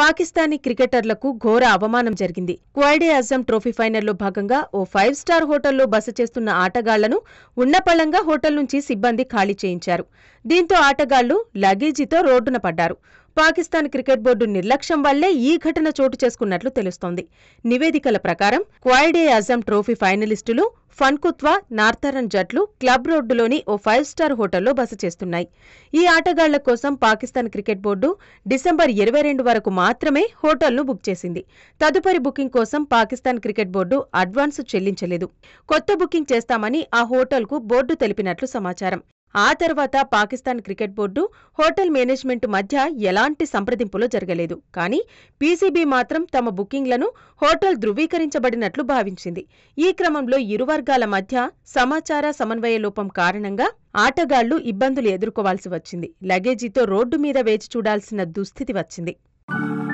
పాకిస్తానీ క్రికెటర్లకు ఘోర అవమానం జరిగింది క్వైడే అజం ట్రోఫీ ఫైనల్లో భాగంగా ఓ ఫైవ్ స్టార్ హోటల్లో బస చేస్తున్న ఆటగాళ్లను ఉన్నపళంగా హోటల్ నుంచి సిబ్బంది ఖాళీ చేయించారు దీంతో ఆటగాళ్లు లగేజీతో రోడ్డున పడ్డారు పాకిస్తాన్ క్రికెట్ బోర్డు నిర్లక్ష్యం వల్లే ఈ ఘటన చోటు చేసుకున్నట్లు తెలుస్తోంది నివేదికల ప్రకారం క్వైడే అజం ట్రోఫీ ఫైనలిస్టులు ఫన్కుత్వా నార్థరన్ జట్లు క్లబ్ రోడ్డులోని ఓ ఫైవ్ స్టార్ హోటల్లో బస చేస్తున్నాయి ఈ ఆటగాళ్ల కోసం పాకిస్తాన్ క్రికెట్ బోర్డు డిసెంబర్ ఇరవై రెండు వరకు మాత్రమే హోటల్ను బుక్ చేసింది తదుపరి బుకింగ్ కోసం పాకిస్తాన్ క్రికెట్ బోర్డు అడ్వాన్స్ చెల్లించలేదు కొత్త బుకింగ్ చేస్తామని ఆ హోటల్కు బోర్డు తెలిపినట్లు సమాచారం ఆ తర్వాత Pakistan cricket board hotel management మధ్య ఎలాంటి సంప్రదింపులు జరగలేదు కానీ పీసీబీ మాత్రం తమ బుకింగ్లను హోటల్ ధృవీకరించబడినట్లు భావించింది ఈ క్రమంలో ఇరు వర్గాల మధ్య సమాచార సమన్వయ లోపం కారణంగా ఆటగాళ్లు ఇబ్బందులు ఎదుర్కోవాల్సి వచ్చింది లగేజీతో రోడ్డు మీద వేచి చూడాల్సిన దుస్థితి వచ్చింది